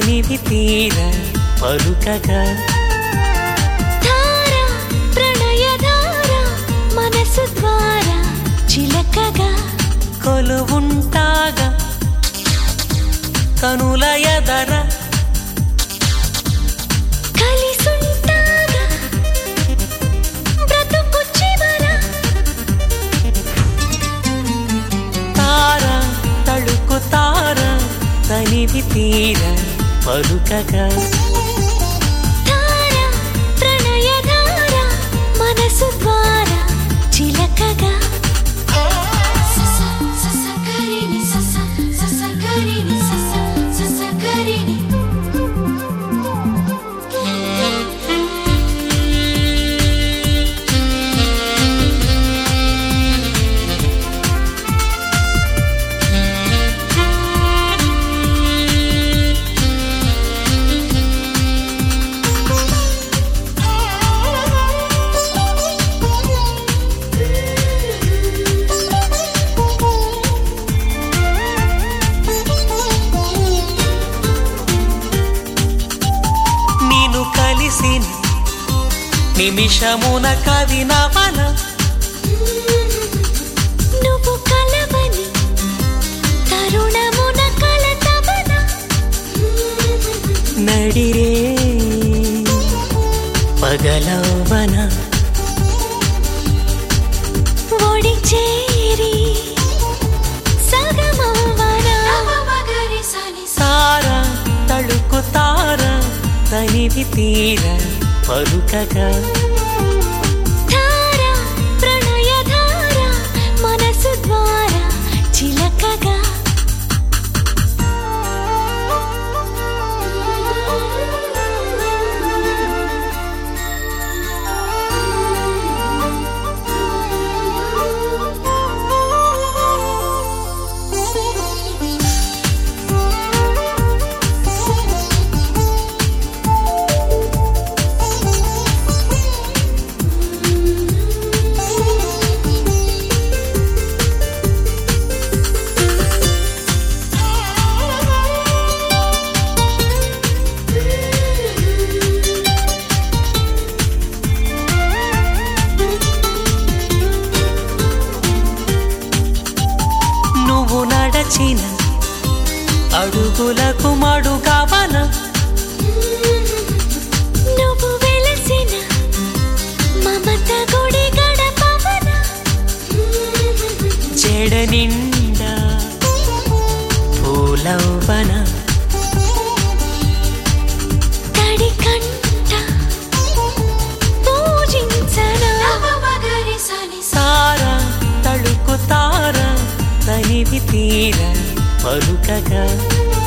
తనివి తీర పలుకగా ధార ప్రణయధార మనసు ద్వారా చిలకగా కొలువుంటాగా కనుల ఎదర కలిసుంటాగా బ్రతుకు చివర తార తడుకు తార తనివి తీర పలుకగా ధార ప్రణయధార మనసు ద్వారా చిలకగా సస సస కరిని సస సస కరిని సస సస కరిని నేను కలిసిన నిమిషమున కవి నవన నువ్వు కలవని తరుణమున కలతవన నడిరే పగలవన ఒడి చేరి సగమవన మగరి సని తార తడుకు తార తనివి తీర పలుకగా ధార ప్రణయధార మనసు ద్వారా చిలకగా నువ్వు నడచిన అడుగులకు మడుగవన నువ్వు వెలసిన మమత గుడి గడపవన చెడ నిండా పూలవన తడి కంట పూజించన మగరి సని తార తడుకు తార తనివి తీర పలుకగా